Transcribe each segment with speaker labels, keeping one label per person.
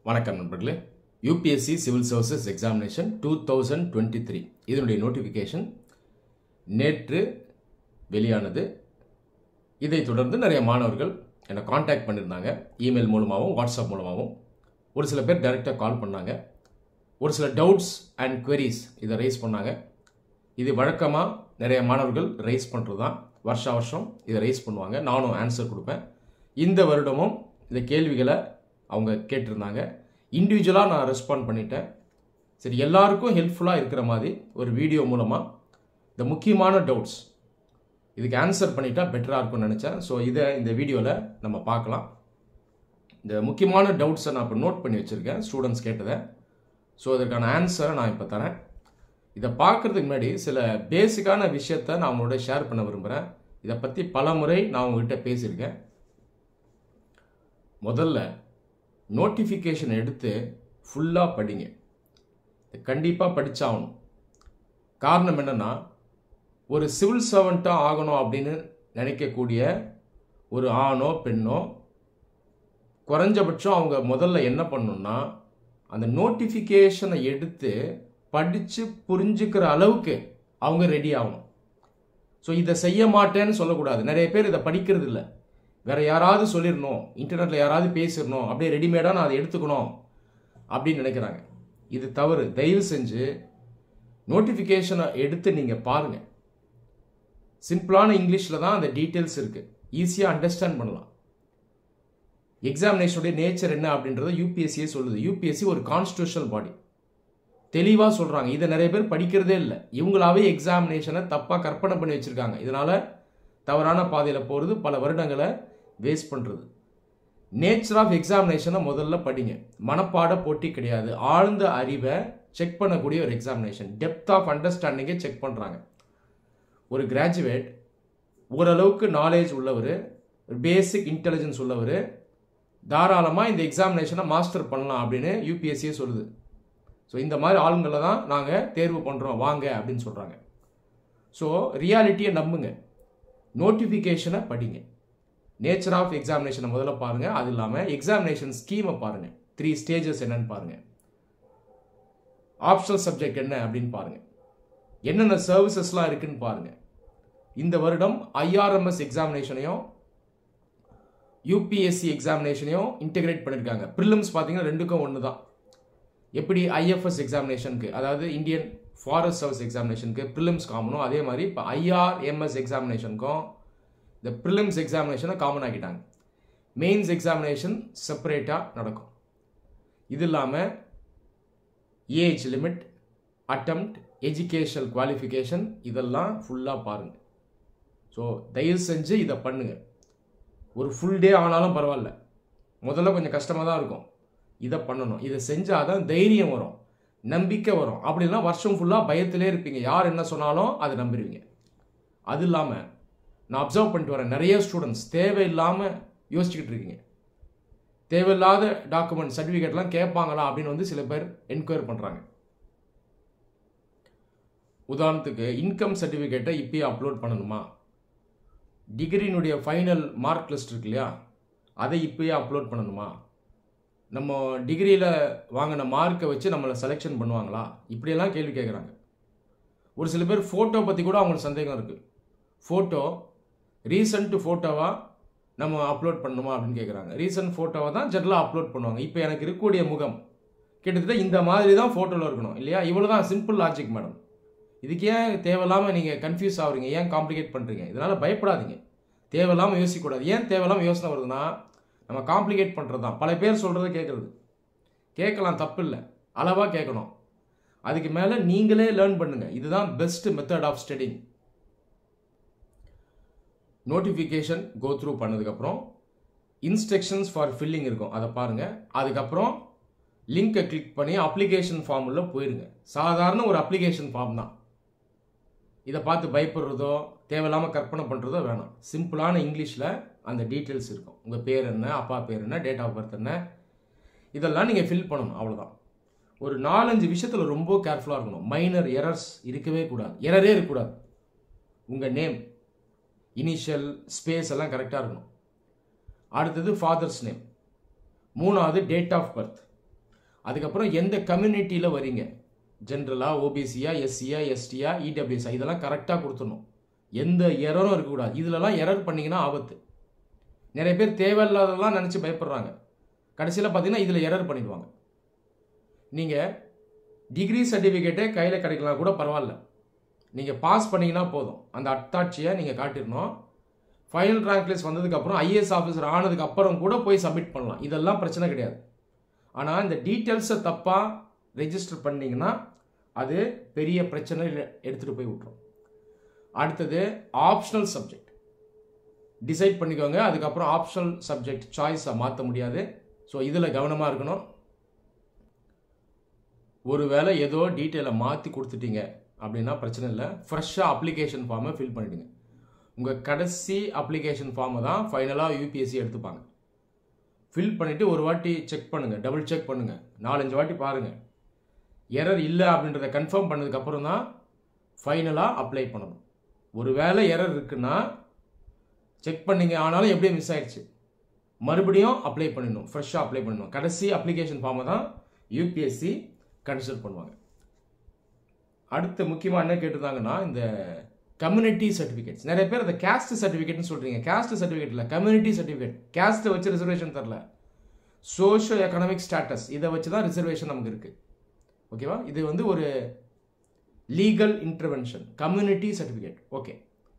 Speaker 1: வணக்கம் நண்பர்களே UPSC civil services examination two thousand twenty three இதனுடைய நோட்டிஃபிகேஷன் நேற்று வெளியானது இதைத் தொடர்ந்து நிறைய மாணவர்கள் என்னை காண்டாக்ட் பண்ணியிருந்தாங்க இமெயில் மூலமாகவும் வாட்ஸ்அப் மூலமாகவும் ஒரு சில பேர் டைரெக்டாக கால் பண்ணாங்க ஒரு சில டவுட்ஸ் அண்ட் queries இதை ரைஸ் பண்ணாங்க இது வழக்கமாக நிறைய மாணவர்கள் ரைஸ் பண்ணுறது தான் வருஷா வருஷம் இதை ரைஸ் பண்ணுவாங்க நானும் ஆன்சர் கொடுப்பேன் இந்த வருடமும் இந்த கேள்விகளை அவங்க கேட்டிருந்தாங்க இண்டிவிஜுவலாக நான் ரெஸ்பாண்ட் பண்ணிட்டேன் சரி எல்லாருக்கும் ஹெல்ப்ஃபுல்லாக இருக்கிற மாதிரி ஒரு வீடியோ மூலமாக இந்த முக்கியமான டவுட்ஸ் இதுக்கு ஆன்சர் பண்ணிட்டா பெட்டராக இருக்கும்னு நினச்சேன் ஸோ இதை இந்த வீடியோவில் நம்ம பார்க்கலாம் இந்த முக்கியமான டவுட்ஸை நான் இப்போ நோட் பண்ணி வச்சுருக்கேன் ஸ்டூடெண்ட்ஸ் கேட்டதை ஸோ இதற்கான ஆன்சரை நான் இப்போ தரேன் இதை பார்க்குறதுக்கு முன்னாடி சில பேசிக்கான விஷயத்தை நான் உங்களோட ஷேர் பண்ண விரும்புகிறேன் இதை பற்றி பல முறை நான் உங்ககிட்ட பேசியிருக்கேன் முதல்ல நோட்டிஃபிகேஷன் எடுத்து ஃபுல்லாக படிங்க கண்டிப்பாக படிச்சாகணும் காரணம் என்னென்னா ஒரு சிவில் சர்வெண்ட்டாக ஆகணும் அப்படின்னு நினைக்கக்கூடிய ஒரு ஆணோ பெண்ணோ குறைஞ்சபட்சம் அவங்க முதல்ல என்ன பண்ணணும்னா அந்த நோட்டிஃபிகேஷனை எடுத்து படித்து புரிஞ்சுக்கிற அளவுக்கு அவங்க ரெடி ஆகணும் ஸோ இதை செய்ய மாட்டேன்னு சொல்லக்கூடாது நிறைய பேர் இதை படிக்கிறது இல்லை வேற யாராவது சொல்லிடணும் இன்டர்நெட்டில் யாராவது பேசிடணும் அப்படியே ரெடிமேடாக நான் அதை எடுத்துக்கணும் அப்படின்னு நினைக்கிறாங்க இது தவறு தயவு செஞ்சு நோட்டிஃபிகேஷனை எடுத்து நீங்கள் பாருங்கள் சிம்பிளான இங்கிலீஷில் தான் அந்த டீட்டெயில்ஸ் இருக்குது ஈஸியாக அண்டர்ஸ்டாண்ட் பண்ணலாம் எக்ஸாமினேஷனுடைய நேச்சர் என்ன அப்படின்றத யூபிஎஸ்சியே சொல்லுது யூபிஎஸ்சி ஒரு கான்ஸ்டியூஷனல் பாடி தெளிவாக சொல்கிறாங்க இதை நிறைய பேர் படிக்கிறதே இல்லை இவங்களாவே எக்ஸாமினேஷனை தப்பாக கற்பனை பண்ணி வச்சுருக்காங்க இதனால் தவறான பாதையில் போகிறது பல வருடங்களை வேஸ்ட் பண்ணுறது நேச்சர் ஆஃப் எக்ஸாமினேஷனை முதல்ல படிங்க மனப்பாட போட்டி கிடையாது ஆழ்ந்த அறிவை செக் பண்ணக்கூடிய ஒரு எக்ஸாமினேஷன் டெப்த் ஆஃப் அண்டர்ஸ்டாண்டிங்கை செக் பண்ணுறாங்க ஒரு கிராஜுவேட் ஓரளவுக்கு நாலேஜ் உள்ளவர் பேசிக் இன்டெலிஜென்ஸ் உள்ளவர் தாராளமாக இந்த எக்ஸாமினேஷனை மாஸ்டர் பண்ணலாம் அப்படின்னு யூபிஎஸ்சியே சொல்லுது ஸோ இந்த மாதிரி ஆளுங்களை தான் நாங்கள் தேர்வு பண்ணுறோம் வாங்க அப்படின்னு சொல்கிறாங்க ஸோ ரியாலிட்டியை நம்புங்க நோட்டிஃபிகேஷனை படிங்க நேச்சர் ஆஃப் எக்ஸாமினேஷனை முதல்ல பாருங்கள் அது இல்லாமல் எக்ஸாமினேஷன் ஸ்கீமை பாருங்கள் த்ரீ ஸ்டேஜஸ் என்னன்னு பாருங்கள் ஆப்ஷனல் சப்ஜெக்ட் என்ன அப்படின்னு பாருங்கள் என்னென்ன சர்வீசஸ்லாம் இருக்குன்னு பாருங்கள் இந்த வருடம் ஐஆர்எம்எஸ் எக்ஸாமினேஷனையும் யூபிஎஸ்சி எக்ஸாமினேஷனையும் இன்டெகிரேட் பண்ணியிருக்காங்க ப்ரிலிம்ஸ் பார்த்தீங்கன்னா ரெண்டுக்கும் ஒன்று தான் எப்படி ஐஎஃப்எஸ் எக்ஸாமினேஷனுக்கு அதாவது இந்தியன் ஃபாரஸ்ட் சர்வீஸ் எக்ஸாமினேஷனுக்கு ப்ரிலிம்ஸ் காமனும் அதே மாதிரி இப்போ ஐஆர்எம்எஸ் எக்ஸாமினேஷனுக்கும் இந்த ப்ரிலிம்ஸ் எக்ஸாமினேஷனை காமன் ஆக்கிட்டாங்க மெயின்ஸ் எக்ஸாமினேஷன் செப்பரேட்டாக நடக்கும் இது இல்லாமல் age limit attempt educational qualification இதெல்லாம் ஃபுல்லாக பாருங்கள் ஸோ தயவு செஞ்சு இதை பண்ணுங்கள் ஒரு ஃபுல் டே ஆனாலும் பரவாயில்ல முதல்ல கொஞ்சம் கஷ்டமாக தான் இருக்கும் இதை பண்ணணும் இதை செஞ்சால் தான் தைரியம் வரும் நம்பிக்கை வரும் அப்படின்னா வருஷம் ஃபுல்லாக பயத்திலே இருப்பீங்க யார் என்ன சொன்னாலும் அதை நம்பிடுவீங்க அது இல்லாமல் நான் அப்சர்வ் பண்ணிட்டு வரேன் நிறைய ஸ்டூடெண்ட்ஸ் தேவையில்லாமல் யோசிச்சுக்கிட்டு இருக்கீங்க தேவையில்லாத டாக்குமெண்ட் சர்டிஃபிகேட்லாம் கேட்பாங்களா அப்படின்னு வந்து சில பேர் என்கொயர் பண்ணுறாங்க உதாரணத்துக்கு இன்கம் சர்டிஃபிகேட்டை இப்பயே அப்லோட் பண்ணணுமா டிகிரினுடைய ஃபைனல் மார்க் லிஸ்ட் இருக்கு இல்லையா அதை இப்பயே அப்லோட் பண்ணணுமா நம்ம டிகிரியில் வாங்கின மார்க்கை வச்சு நம்மளை செலெக்ஷன் பண்ணுவாங்களா இப்படியெல்லாம் கேள்வி கேட்குறாங்க ஒரு சில பேர் ஃபோட்டோ பற்றி கூட அவங்களுக்கு சந்தேகம் இருக்குது ஃபோட்டோ ரீசன்ட் ஃபோட்டோவாக நம்ம அப்லோட் பண்ணணுமா அப்படின்னு கேட்குறாங்க ரீசன்ட் ஃபோட்டோவை தான் ஜெனரலாக அப்லோட் பண்ணுவாங்க இப்போ எனக்கு இருக்கக்கூடிய முகம் கிட்டத்தட்ட இந்த மாதிரி தான் ஃபோட்டோவில் இருக்கணும் இல்லையா இவ்வளோ தான் சிம்பிள் லாஜிக் மேடம் இதுக்கு ஏன் தேவையில்லாமல் நீங்கள் கன்ஃபியூஸ் ஆகுறீங்க ஏன் காம்ப்ளிகேட் பண்ணுறீங்க இதனால் பயப்படாதீங்க தேவையில்லாமல் யோசிக்கக்கூடாது ஏன் தேவையில்லாமல் யோசனை வருதுன்னா நம்ம காம்ப்ளிகேட் பண்ணுறது தான் பல பேர் சொல்கிறத கேட்குறது கேட்கலாம் தப்பு இல்லை அளவாக கேட்கணும் அதுக்கு மேலே நீங்களே லேர்ன் பண்ணுங்கள் இதுதான் best method of studying notification go through பண்ணதுக்கப்புறம் இன்ஸ்ட்ரக்ஷன்ஸ் ஃபார் ஃபில்லிங் இருக்கும் அதை பாருங்கள் அதுக்கப்புறம் லிங்கை கிளிக் பண்ணி அப்ளிகேஷன் ஃபார்ம் உள்ள போயிருங்க சாதாரண ஒரு அப்ளிகேஷன் ஃபார்ம் தான் இதை பார்த்து பயப்படுறதோ தேவையில்லாமல் கற்பனை பண்ணுறதோ வேணாம் சிம்பிளான இங்கிலீஷில் அந்த டீட்டெயில்ஸ் இருக்கும் உங்கள் பேர் என்ன அப்பா பேர் என்ன டேட் ஆஃப் பர்த் என்ன இதெல்லாம் நீங்கள் ஃபில் பண்ணணும் அவ்வளோதான் ஒரு நாலஞ்சு விஷயத்தில் ரொம்ப கேர்ஃபுல்லாக இருக்கணும் மைனர் எரர்ஸ் இருக்கவே கூடாது எரரே இருக்கக்கூடாது உங்கள் நேம் இனிஷியல் ஸ்பேஸ் எல்லாம் கரெக்டாக இருக்கணும் அடுத்தது ஃபாதர்ஸ் நேம் மூணாவது டேட் ஆஃப் பர்த் அதுக்கப்புறம் எந்த கம்யூனிட்டியில் வரீங்க ஜென்ரலா ஓபிசியா எஸ்சியா எஸ்டியா இடபிள்யூஎஸ்ஆ இதெல்லாம் கரெக்டாக கொடுத்துடணும் எந்த எரரும் இருக்கக்கூடாது இதுலலாம் எரர் பண்ணிங்கன்னா ஆபத்து நிறைய பேர் தேவையில்லாததெல்லாம் நினச்சி பயப்படுறாங்க கடைசியில் பார்த்தீங்கன்னா இதில் எரர் பண்ணிடுவாங்க நீங்கள் டிகிரி சர்டிஃபிகேட்டே கையில் கிடைக்கலாம் கூட பரவாயில்ல நீங்கள் பாஸ் பண்ணீங்கன்னா போதும் அந்த அத்தாட்சியை நீங்கள் காட்டிடணும் ஃபைனல் ரேங்க் லிஸ்ட் வந்ததுக்கப்புறம் ஐஏஎஸ் ஆஃபீஸர் ஆனதுக்கு அப்புறம் கூட போய் சப்மிட் பண்ணலாம் இதெல்லாம் பிரச்சனை கிடையாது ஆனால் இந்த டீட்டெயில்ஸை தப்பாக ரெஜிஸ்டர் பண்ணிங்கன்னா அது பெரிய பிரச்சனை எடுத்துகிட்டு போய் விட்டுரும் அடுத்தது ஆப்ஷனல் சப்ஜெக்ட் டிசைட் பண்ணிக்கோங்க அதுக்கப்புறம் ஆப்ஷனல் சப்ஜெக்ட் சாய்ஸை மாற்ற முடியாது ஸோ இதில் கவனமாக இருக்கணும் ஒருவேளை ஏதோ டீட்டெயிலை மாற்றி கொடுத்துட்டீங்க அப்படின்னா பிரச்சனை இல்லை ஃப்ரெஷ்ஷாக அப்ளிகேஷன் ஃபார்மை ஃபில் பண்ணிவிடுங்க உங்கள் கடைசி அப்ளிகேஷன் ஃபார்மை தான் ஃபைனலாக யூபிஎஸ்சி எடுத்துப்பாங்க ஃபில் பண்ணிவிட்டு ஒரு வாட்டி செக் பண்ணுங்கள் டபுள் செக் பண்ணுங்கள் நாலஞ்சு வாட்டி பாருங்கள் எரர் இல்லை அப்படின்றத கன்ஃபார்ம் பண்ணதுக்கப்புறம் தான் ஃபைனலாக அப்ளை பண்ணணும் ஒரு வேளை எரர் இருக்குன்னா செக் பண்ணீங்க ஆனாலும் எப்படியும் மிஸ் ஆயிடுச்சு மறுபடியும் அப்ளை பண்ணிடணும் ஃப்ரெஷ்ஷாக அப்ளை பண்ணணும் கடைசி அப்ளிகேஷன் ஃபார்மை தான் யூபிஎஸ்சி கன்சிடர் பண்ணுவாங்க அடுத்து முக்கியமாக என்ன கேட்டிருந்தாங்கன்னா இந்த கம்யூனிட்டி சர்டிஃபிகேட்ஸ் நிறைய பேர் அந்த கேஸ்ட் சர்டிஃபிகேட்னு சொல்கிறீங்க கேஸ்ட் சர்டிஃபிகேட் இல்லை கம்யூனிட்டி சர்டிஃபிகேட் கேஸ்ட்டை வச்சு ரிசர்வேஷன் தரல சோஷியோ எக்கனாமிக் ஸ்டேட்டஸ் இதை வச்சு தான் ரிசர்வேஷன் நமக்கு இருக்குது ஓகேவா இது வந்து ஒரு legal intervention community certificate okay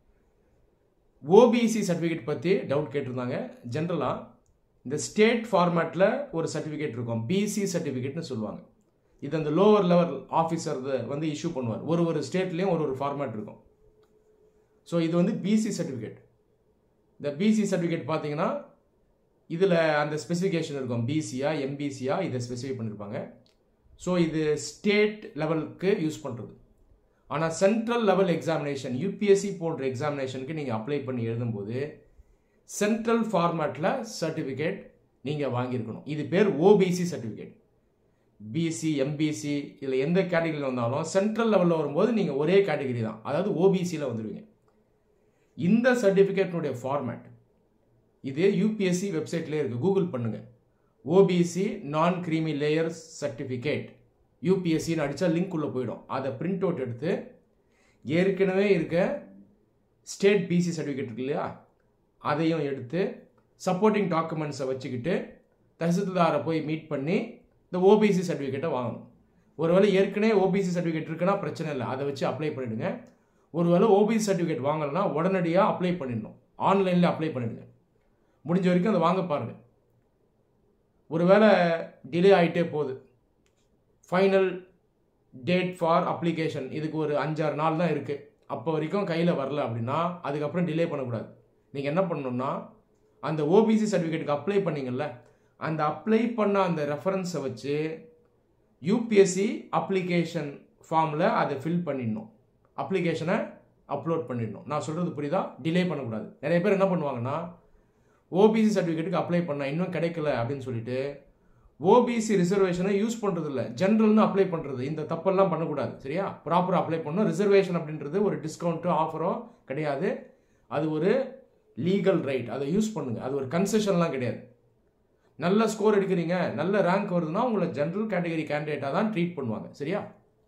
Speaker 1: OBC certificate பற்றி டவுட் கேட்டிருந்தாங்க ஜென்ரலாக இந்த ஸ்டேட் ஃபார்மேட்டில் ஒரு சர்டிஃபிகேட் இருக்கும் பிசி சர்டிஃபிகேட்னு சொல்லுவாங்க இது அந்த லோவர் லெவல் ஆஃபீஸர் வந்து இஷ்யூ பண்ணுவார் ஒரு ஒரு ஸ்டேட்லேயும் ஒரு ஒரு ஃபார்மேட் இருக்கும் ஸோ இது வந்து பிசி சர்டிஃபிகேட் இந்த பிசி சர்டிஃபிகேட் பார்த்தீங்கன்னா இதில் அந்த ஸ்பெசிஃபிகேஷன் இருக்கும் பிசியா எம்பிசியா இதை ஸ்பெசிஃபை பண்ணியிருப்பாங்க ஸோ இது ஸ்டேட் லெவலுக்கு யூஸ் பண்ணுறது ஆனால் சென்ட்ரல் லெவல் எக்ஸாமினேஷன் யூபிஎஸ்சி போன்ற எக்ஸாமினேஷனுக்கு நீங்கள் அப்ளை பண்ணி எழுதும்போது சென்ட்ரல் ஃபார்மேட்டில் சர்டிஃபிகேட் நீங்கள் வாங்கியிருக்கணும் இது பேர் ஓபிசி சர்டிஃபிகேட் பிசி எம்பிசி இதில் எந்த கேட்டகரியில் வந்தாலும் சென்ட்ரல் லெவலில் வரும்போது நீங்கள் ஒரே கேட்டகரி தான் அதாவது ஓபிசியில் வந்துடுவீங்க இந்த சர்டிஃபிகேட்னுடைய ஃபார்மேட் இது யூபிஎஸ்சி வெப்சைட்லேயே இருக்குது கூகுள் பண்ணுங்கள் ஓபிசி நான் கிரீமி லேயர் சர்டிஃபிகேட் யூபிஎஸ்சின்னு அடித்தா லிங்க் உள்ளே போயிடும் அதை பிரிண்ட் அவுட் எடுத்து ஏற்கனவே இருக்க ஸ்டேட் பிசி சர்டிஃபிகேட் இருக்கு இல்லையா அதையும் எடுத்து சப்போர்ட்டிங் டாக்குமெண்ட்ஸை வச்சுக்கிட்டு தஹசில்தாரை போய் மீட் பண்ணி இந்த ஓபிசி சர்டிஃபிகேட்டை வாங்கணும் ஒருவேளை ஏற்கனவே ஓபிசி சர்டிஃபிகேட் இருக்குன்னா பிரச்சனை இல்லை அதை வச்சு அப்ளை பண்ணிவிடுங்க ஒருவேளை ஓபிசி சர்டிஃபிகேட் வாங்கலைன்னா உடனடியாக அப்ளை பண்ணிடணும் ஆன்லைனில் அப்ளை பண்ணிவிடுங்க முடிஞ்ச வரைக்கும் அதை வாங்க பாருங்கள் ஒருவேளை டிலே ஆகிட்டே போகுது ஃபைனல் டேட் ஃபார் அப்ளிகேஷன் இதுக்கு ஒரு அஞ்சாறு நாள் தான் இருக்குது அப்போ வரைக்கும் கையில் வரல அப்படின்னா அதுக்கப்புறம் டிலே பண்ணக்கூடாது நீங்கள் என்ன பண்ணணும்னா அந்த ஓபிசி சர்டிஃபிகேட்டுக்கு அப்ளை பண்ணீங்கல்ல அந்த அப்ளை பண்ண அந்த ரெஃபரன்ஸை வச்சு யூபிஎஸ்சி அப்ளிகேஷன் ஃபார்மில் அதை ஃபில் பண்ணிடணும் அப்ளிகேஷனை அப்லோட் பண்ணிடணும் நான் சொல்கிறது புரியுதா டிலே பண்ணக்கூடாது நிறைய பேர் என்ன பண்ணுவாங்கன்னா ஓபிசி சர்டிஃபிகேட்டுக்கு அப்ளை பண்ண இன்னும் கிடைக்கல அப்படின்னு சொல்லிட்டு ஓபிசி ரிசர்வேஷனை யூஸ் பண்ணுறது இல்லை ஜென்ரல்னு அப்ளை பண்ணுறது இந்த தப்பெல்லாம் பண்ணக்கூடாது சரியா ப்ராப்பராக அப்ளை பண்ணணும் ரிசர்வேஷன் அப்படின்றது ஒரு டிஸ்கவுண்ட்டோ ஆஃபரோ கிடையாது அது ஒரு லீகல் ரைட் அதை யூஸ் பண்ணுங்கள் அது ஒரு கன்செஷன்லாம் கிடையாது நல்ல ஸ்கோர் எடுக்கிறீங்க நல்ல ரேங்க் வருதுன்னா உங்களை ஜென்ரல் கேட்டகரி கேண்டிடேட்டாக தான் ட்ரீட் பண்ணுவாங்க சரியா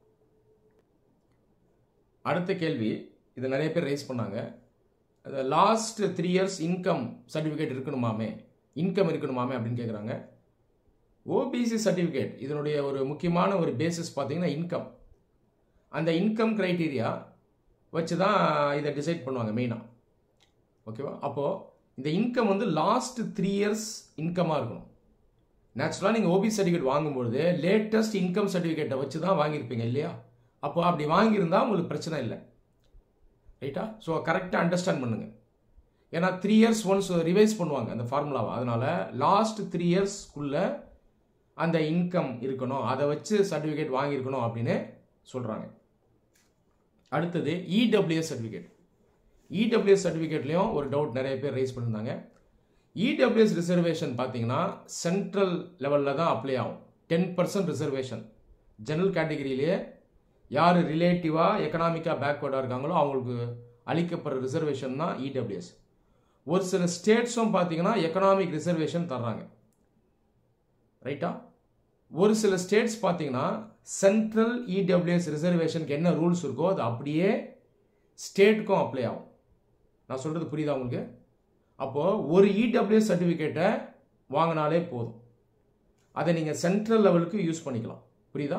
Speaker 1: அடுத்த கேள்வி இதை நிறைய பேர் ரைஸ் பண்ணாங்க last three years income certificate இருக்கணுமாமே இன்கம் இருக்கணுமாமே அப்படின்னு கேட்குறாங்க ஓபிசி சர்டிஃபிகேட் இதனுடைய ஒரு முக்கியமான ஒரு பேசிஸ் பார்த்தீங்கன்னா இன்கம் அந்த இன்கம் க்ரைட்டீரியா வச்சு தான் இதை டிசைட் பண்ணுவாங்க மெயினாக ஓகேவா அப்போது இந்த இன்கம் வந்து லாஸ்ட் த்ரீ இயர்ஸ் இன்கமாக இருக்கணும் நேச்சுரலாக நீங்கள் ஓபிசி சர்டிஃபிகேட் வாங்கும்பொழுது லேட்டஸ்ட் இன்கம் சர்டிஃபிகேட்டை வச்சு தான் வாங்கியிருப்பீங்க இல்லையா அப்போ அப்படி வாங்கியிருந்தால் உங்களுக்கு பிரச்சனை இல்லை ரைட்டா ஸோ கரெக்டாக அண்டர்ஸ்டாண்ட் பண்ணுங்கள் ஏன்னா த்ரீ இயர்ஸ் ஒன்ஸ் ரிவைஸ் பண்ணுவாங்க அந்த ஃபார்முலாவை அதனால் லாஸ்ட் த்ரீ இயர்ஸ்க்குள்ளே அந்த இன்கம் இருக்கணும் அதை வச்சு சர்டிஃபிகேட் வாங்கியிருக்கணும் அப்படின்னு சொல்கிறாங்க அடுத்தது இடபிள்யூஎஸ் சர்டிஃபிகேட் இடபிள்யூஎஸ் சர்டிஃபிகேட்லேயும் ஒரு டவுட் நிறைய பேர் ரைஸ் பண்ணியிருந்தாங்க இடபிள்யூஎஸ் ரிசர்வேஷன் பார்த்தீங்கன்னா சென்ட்ரல் லெவலில் தான் அப்ளை ஆகும் டென் பர்சன்ட் ரிசர்வேஷன் ஜெனரல் கேட்டகிரியிலேயே யார் ரிலேட்டிவாக எக்கனாமிக்காக பேக்வேர்டாக இருக்காங்களோ அவங்களுக்கு அளிக்கப்படுற ரிசர்வேஷன் தான் இடபிள்யூஎஸ் ஒரு சில ஸ்டேட்ஸும் பார்த்தீங்கன்னா எக்கனாமிக் ரிசர்வேஷன் தர்றாங்க ரைட்டா ஒரு சில ஸ்டேட்ஸ் பார்த்தீங்கன்னா சென்ட்ரல் இடபிள்யூஎஸ் ரிசர்வேஷனுக்கு என்ன ரூல்ஸ் இருக்கோ அது அப்படியே ஸ்டேட்டுக்கும் அப்ளை ஆகும் நான் சொல்கிறது புரியுதா உங்களுக்கு அப்போது ஒரு இடபிள்யூஎஸ் சர்டிஃபிகேட்டை வாங்கினாலே போதும் அதை நீங்கள் சென்ட்ரல் லெவலுக்கு யூஸ் பண்ணிக்கலாம் புரியுதா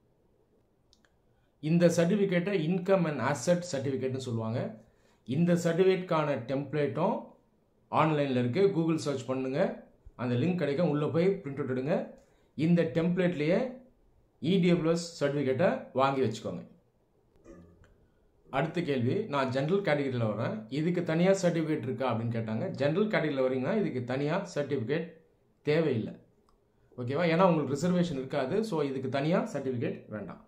Speaker 1: இந்த சர்டிஃபிகேட்டை இன்கம் அண்ட் அசட் சர்டிஃபிகேட்னு சொல்லுவாங்க இந்த சர்டிஃபிகேட்கான டெம்ப்ளேட்டும் ஆன்லைனில் இருக்குது கூகுள் சர்ச் பண்ணுங்கள் அந்த லிங்க் கிடைக்கும் உள்ளே போய் பிரிண்ட் அவுட் எடுங்க இந்த டெம்ப்ளேட்லேயே இடபிள்யூஎஸ் சர்டிஃபிகேட்டை வாங்கி வச்சுக்கோங்க அடுத்த கேள்வி நான் ஜென்ரல் கேட்டகரியில் வரேன் இதுக்கு தனியாக சர்டிஃபிகேட் இருக்கா அப்படின்னு கேட்டாங்க ஜென்ரல் கேட்டகரியில் வரீங்கன்னா இதுக்கு தனியாக சர்டிஃபிகேட் தேவையில்லை ஓகேவா ஏன்னா உங்களுக்கு ரிசர்வேஷன் இருக்காது ஸோ இதுக்கு தனியாக சர்டிஃபிகேட் வேண்டாம்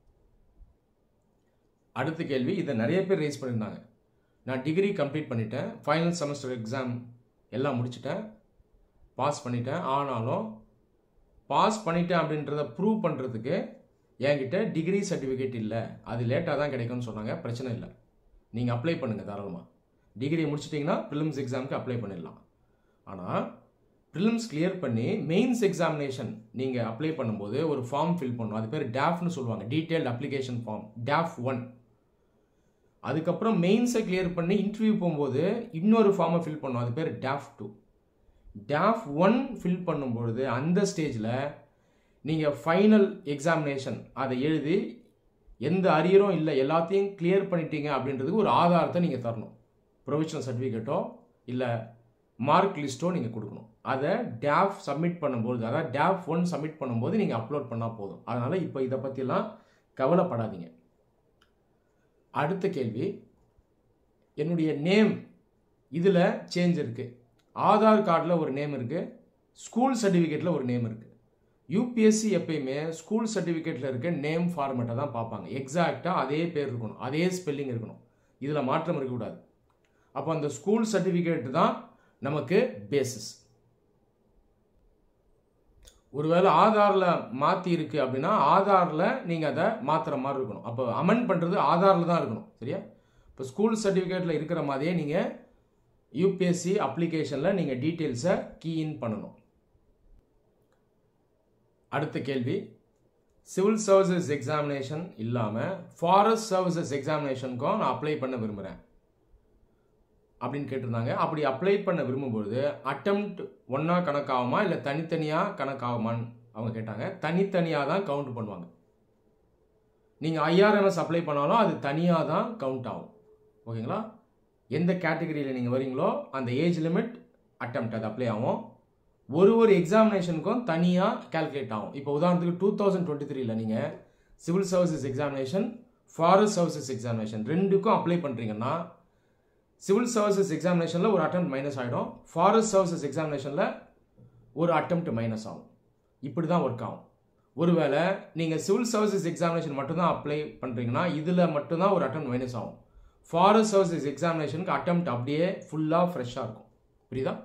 Speaker 1: அடுத்த கேள்வி இதை நிறைய பேர் ரைஸ் பண்ணியிருந்தாங்க நான் டிகிரி கம்ப்ளீட் பண்ணிட்டேன் ஃபைனல் செமஸ்டர் எக்ஸாம் எல்லாம் முடிச்சிட்டேன் பாஸ் பண்ணிட்டேன் ஆனாலும் பாஸ் பண்ணிட்டேன் அப்படின்றத ப்ரூவ் பண்ணுறதுக்கு என்கிட்ட டிகிரி சர்டிஃபிகேட் இல்லை அது லேட்டாக தான் கிடைக்கும்னு சொன்னாங்க பிரச்சனை இல்லை நீங்கள் அப்ளை பண்ணுங்கள் தாராளமாக டிகிரி முடிச்சிட்டிங்கன்னா ப்ரிலிம்ஸ் எக்ஸாமுக்கு அப்ளை பண்ணிடலாம் ஆனால் ப்ரிலிம்ஸ் கிளியர் பண்ணி மெயின்ஸ் எக்ஸாமினேஷன் நீங்கள் அப்ளை பண்ணும்போது ஒரு ஃபார்ம் ஃபில் பண்ணணும் அது பேர் டேஃப்னு சொல்லுவாங்க detailed application form DAF one அதுக்கப்புறம் மெயின்ஸை கிளியர் பண்ணி இன்டர்வியூ போகும்போது இன்னொரு ஃபார்மை ஃபில் பண்ணணும் அது பேர் DAF two DAF one fill பண்ணும்பொழுது அந்த ஸ்டேஜில் நீங்கள் ஃபைனல் எக்ஸாமினேஷன் அதை எழுதி எந்த அரியரும் இல்லை எல்லாத்தையும் கிளியர் பண்ணிட்டீங்க அப்படின்றதுக்கு ஒரு ஆதாரத்தை நீங்கள் தரணும் ப்ரொவிஷனல் சர்டிஃபிகேட்டோ இல்லை மார்க் லிஸ்ட்டோ நீங்கள் கொடுக்கணும் அதை டேஃப் சப்மிட் பண்ணும்போது அதாவது டேஃப் ஒன் சப்மிட் பண்ணும்போது நீங்கள் அப்லோட் பண்ணால் போதும் அதனால் இப்போ இதை பற்றிலாம் கவலைப்படாதீங்க அடுத்த கேள்வி என்னுடைய நேம் இதில் சேஞ்ச் இருக்குது ஆதார் கார்டில் ஒரு நேம் இருக்குது ஸ்கூல் சர்டிஃபிகேட்டில் ஒரு நேம் இருக்குது யூபிஎஸ்சி எப்பயுமே ஸ்கூல் சர்டிஃபிகேட்டில் இருக்க நேம் ஃபார்மேட்டை தான் பார்ப்பாங்க எக்ஸாக்டாக அதே பேர் இருக்கணும் அதே ஸ்பெல்லிங் இருக்கணும் இதில் மாற்றம் இருக்கக்கூடாது அப்போ அந்த ஸ்கூல் சர்டிஃபிகேட் தான் நமக்கு பேசிஸ் ஒருவேளை ஆதாரில் மாற்றி இருக்கு அப்படின்னா ஆதாரில் நீங்கள் அதை மாற்றுற மாதிரி இருக்கணும் அப்போ அமெண்ட் பண்ணுறது ஆதாரில் தான் இருக்கணும் சரியா இப்போ ஸ்கூல் சர்டிஃபிகேட்டில் இருக்கிற மாதிரியே நீங்கள் யூபிஎஸ்சி அப்ளிகேஷனில் நீங்கள் டீட்டெயில்ஸை கீஇன் பண்ணணும் அடுத்த கேள்வி சிவில் சர்வீசஸ் எக்ஸாமினேஷன் இல்லாமல் ஃபாரஸ்ட் சர்வீசஸ் எக்ஸாமினேஷனுக்கும் நான் அப்ளை பண்ண விரும்புகிறேன் அப்படின்னு கேட்டிருந்தாங்க அப்படி அப்ளை பண்ண விரும்பும்பொழுது அட்டம்ப்ட் ஒன்றா கணக்காகுமா இல்லை தனித்தனியாக கணக்காகுமான்னு அவங்க கேட்டாங்க தனித்தனியாக தான் கவுண்ட் பண்ணுவாங்க நீங்கள் ஐஆர்எம்எஸ் அப்ளை பண்ணாலும் அது தனியாக தான் கவுண்ட் ஆகும் ஓகேங்களா எந்த கேட்டகரியில் நீங்கள் வரீங்களோ அந்த ஏஜ் லிமிட் அட்டம்ப்ட் அது அப்ளை ஆகும் ஒரு ஒரு எக்ஸாமினேஷனுக்கும் தனியாக கேல்குலேட் ஆகும் இப்போ உதாரணத்துக்கு டூ தௌசண்ட் டுவெண்ட்டி த்ரீல நீங்கள் civil services examination forest services examination ரெண்டுக்கும் அப்ளை பண்ணுறீங்கன்னா சிவில் சர்வீசஸ் எக்ஸாமினேஷனில் ஒரு அட்டம் மைனஸ் ஆகிடும் ஃபாரஸ்ட் சர்வீசஸ் எக்ஸாமினேஷனில் ஒரு அட்டம்ப்ட் மைனஸ் ஆகும் இப்படி தான் ஒர்க் ஆகும் ஒருவேளை நீங்கள் சிவில் சர்வீசஸ் எக்ஸாமினேஷன் மட்டும்தான் அப்ளை பண்ணுறீங்கன்னா இதில் மட்டும்தான் ஒரு அட்டம் மைனஸ் ஆகும் ஃபாரஸ்ட் சர்வீசஸ் எக்ஸாமினேஷனுக்கு அட்டம்ப்ட் அப்படியே ஃபுல்லாக ஃப்ரெஷ்ஷாக இருக்கும் புரியுதா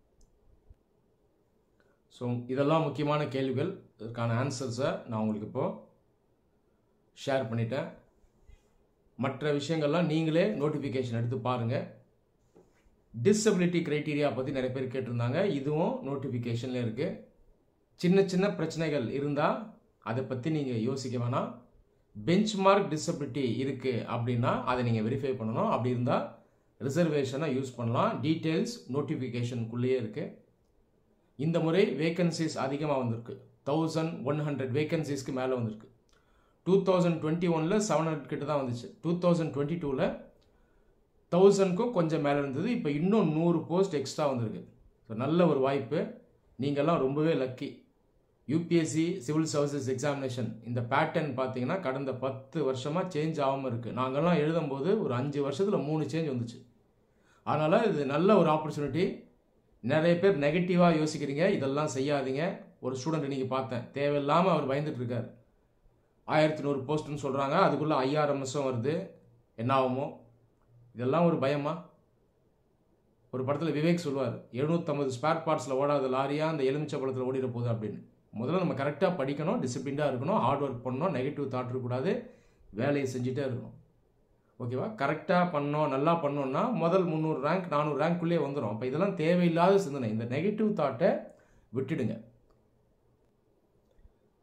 Speaker 1: ஸோ இதெல்லாம் முக்கியமான கேள்விகள் இதற்கான ஆன்சர்ஸை நான் உங்களுக்கு இப்போது ஷேர் பண்ணிட்டேன் மற்ற விஷயங்கள்லாம் நீங்களே நோட்டிஃபிகேஷன் எடுத்து பாருங்கள் டிசபிலிட்டி க்ரைட்டீரியா பற்றி நிறைய பேர் கேட்டிருந்தாங்க இதுவும் நோட்டிஃபிகேஷனில் இருக்குது சின்ன சின்ன பிரச்சனைகள் இருந்தால் அதை பற்றி நீங்கள் யோசிக்க வேணாம் பெஞ்ச் மார்க் டிசபிலிட்டி இருக்குது அப்படின்னா அதை நீங்கள் வெரிஃபை பண்ணணும் அப்படி இருந்தால் ரிசர்வேஷனை யூஸ் பண்ணலாம் டீட்டெயில்ஸ் நோட்டிஃபிகேஷனுக்குள்ளேயே இருக்குது இந்த முறை வேக்கன்சிஸ் அதிகமாக வந்திருக்கு தௌசண்ட் ஒன் ஹண்ட்ரட் வேக்கன்சிஸ்க்கு மேலே வந்திருக்கு டூ தௌசண்ட் டுவெண்ட்டி ஒனில் செவன் ஹண்ட்ரட் கிட்ட தான் வந்துச்சு டூ தௌசண்ட் டுவெண்ட்டி டூவில் தௌசண்ட்க்கும் கொஞ்சம் மேலே இருந்தது இப்போ இன்னும் நூறு போஸ்ட் எக்ஸ்ட்ரா வந்திருக்கு ஸோ நல்ல ஒரு வாய்ப்பு நீங்கள்லாம் ரொம்பவே lucky UPSC civil services examination இந்த பேட்டர்ன் பார்த்தீங்கன்னா கடந்த பத்து வருஷமாக சேஞ்ச் ஆகாமல் இருக்குது நாங்கள்லாம் எழுதும்போது ஒரு அஞ்சு வருஷத்தில் மூணு சேஞ்ச் வந்துச்சு அதனால் இது நல்ல ஒரு ஆப்பர்ச்சுனிட்டி நிறைய பேர் நெகட்டிவாக யோசிக்கிறீங்க இதெல்லாம் செய்யாதீங்க ஒரு ஸ்டூடெண்ட் நீங்கள் பார்த்தேன் தேவையில்லாமல் அவர் பயந்துட்டு இருக்கார் ஆயிரத்தி நூறு போஸ்ட்னு சொல்கிறாங்க அதுக்குள்ளே ஐஆர்எம்எஸும் வருது என்ன ஆகுமோ இதெல்லாம் ஒரு பயமா ஒரு படத்தில் விவேக் சொல்லுவார் எழுநூற்றம்பது ஸ்பேர் பார்ட்ஸில் ஓடாத லாரியாக அந்த எலுமிச்சை பழத்தில் ஓடிட போகுது அப்படின்னு முதல்ல நம்ம கரெக்டாக படிக்கணும் டிசிப்ளின்டாக இருக்கணும் ஹார்ட் ஒர்க் பண்ணணும் நெகட்டிவ் தாட் இருக்கக்கூடாது வேலையை செஞ்சுட்டே இருக்கணும் ஓகேவா கரெக்டாக பண்ணோம் நல்லா பண்ணோம்னா முதல் முந்நூறு ரேங்க் நானூறு ரேங்க்குள்ளே வந்துடும் அப்போ இதெல்லாம் தேவையில்லாத சிந்தனை இந்த நெகட்டிவ் தாட்டை விட்டுடுங்க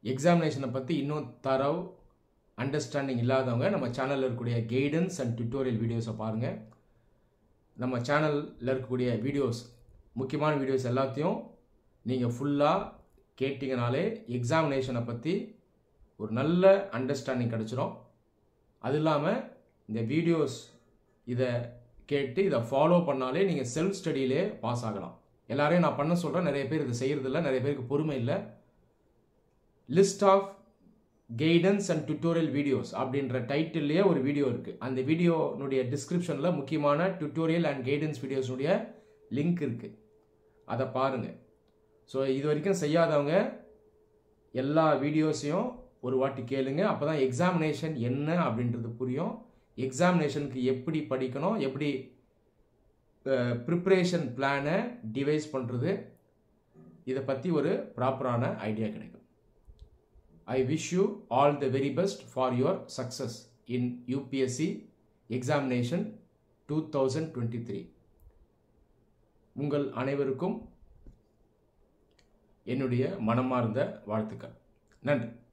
Speaker 1: எக்ஸாமினேஷனை பற்றி இன்னும் தரவு அண்டர்ஸ்டாண்டிங் இல்லாதவங்க நம்ம சேனலில் இருக்கக்கூடிய கைடன்ஸ் அண்ட் டியூட்டோரியல் வீடியோஸை பாருங்கள் நம்ம சேனலில் இருக்கக்கூடிய வீடியோஸ் முக்கியமான வீடியோஸ் எல்லாத்தையும் நீங்கள் ஃபுல்லாக கேட்டிங்கனாலே எக்ஸாமினேஷனை பற்றி ஒரு நல்ல அண்டர்ஸ்டாண்டிங் கிடச்சிரும் அது இல்லாமல் இந்த வீடியோஸ் இதை கேட்டு இதை ஃபாலோ பண்ணாலே நீங்கள் செல்ஃப் ஸ்டடியிலே பாஸ் ஆகலாம் எல்லாரையும் நான் பண்ண சொல்கிறேன் நிறைய பேர் இதை செய்கிறதில்ல நிறைய பேருக்கு பொறுமை இல்லை list of guidance and tutorial videos அப்படின்ற டைட்டில்லையே ஒரு வீடியோ இருக்குது அந்த வீடியோனுடைய டிஸ்கிரிப்ஷனில் முக்கியமான டுட்டோரியல் அண்ட் கைடன்ஸ் வீடியோஸுடைய லிங்க் இருக்குது அதை பாருங்கள் ஸோ இது வரைக்கும் செய்யாதவங்க எல்லா வீடியோஸையும் ஒரு வாட்டி கேளுங்க அப்போ தான் எக்ஸாமினேஷன் என்ன அப்படின்றது புரியும் எக்ஸாமினேஷனுக்கு எப்படி படிக்கணும் எப்படி ப்ரிப்ரேஷன் பிளானை டிவைஸ் பண்ணுறது இதை பற்றி ஒரு ப்ராப்பரான ஐடியா கிடைக்கும் I wish you all the very best for your success in UPSC examination two thousand twenty three உங்கள் அனைவருக்கும் என்னுடைய மனமார்ந்த வாழ்த்துக்கள் நன்றி